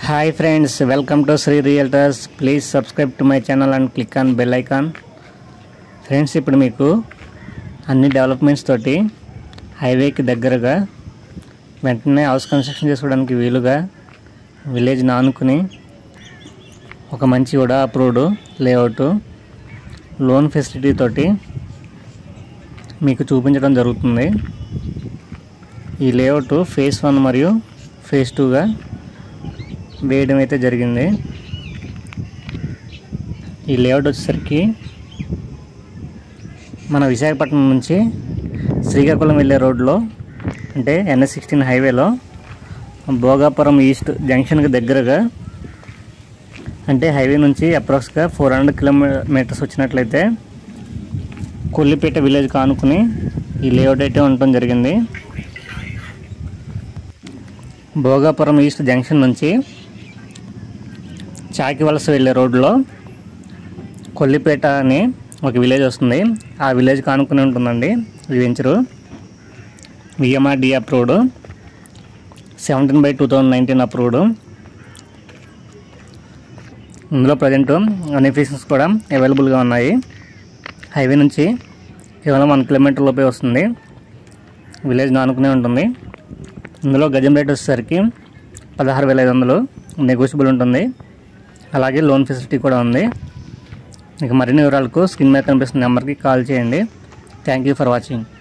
hi friends welcome to Sri realtors please subscribe to my channel and click on bell icon friends ఇప్పుడు మీకు అన్ని developments తోటి హైవేకి దగ్గరగా వెంటనే హౌస్ కన్స్ట్రక్షన్ చేసుకోవడానికి వీలుగా విలేజ్ నానుకుని ఒక మంచి కూడా అప్రూవ్డ్ లేఅవుట్ లోన్ ఫెసిలిటీ తోటి మీకు చూపించడం జరుగుతుంది ఈ లేఅవుట్ ఫేస్ వన్ మరియు ఫేస్ టూగా వేయడం అయితే జరిగింది ఈ లేఅవుట్ వచ్చేసరికి మన విశాఖపట్నం నుంచి శ్రీకాకుళం వెళ్ళే రోడ్లో అంటే ఎన్ఎస్ సిక్స్టీన్ హైవేలో భోగాపురం ఈస్ట్ జంక్షన్కి దగ్గరగా అంటే హైవే నుంచి అప్రాక్స్గా ఫోర్ హండ్రెడ్ కిలోమీటర్స్ వచ్చినట్లయితే కొల్లిపేట విలేజ్ కానుకుని ఈ లేఅవుట్ అయితే ఉండటం జరిగింది భోగాపురం ఈస్ట్ జంక్షన్ నుంచి చాకివలస వెళ్ళే రోడ్లో కొల్లిపేట అని ఒక విలేజ్ వస్తుంది ఆ విలేజ్ కానుకుని ఉంటుందండి ఈ venture VMRD approved seventeen by two thousand nineteen approved ఇందులో ప్రజెంట్ అన్ని ఫీచర్స్ కూడా అవైలబుల్గా ఉన్నాయి హైవే నుంచి కేవలం వన్ కిలోమీటర్ లోపే వస్తుంది విలేజ్ నానుకునే ఉంటుంది ఇందులో గజం రేట్ వచ్చేసరికి పదహారు వేల ఐదు వందలు నెగోషియబుల్ ఉంటుంది అలాగే లోన్ ఫెసిలిటీ కూడా ఉంది ఇక మరిన్ని వివరాలకు స్క్రీన్ మీద కనిపిస్తున్న నెంబర్కి కాల్ చేయండి థ్యాంక్ యూ ఫర్ వాచింగ్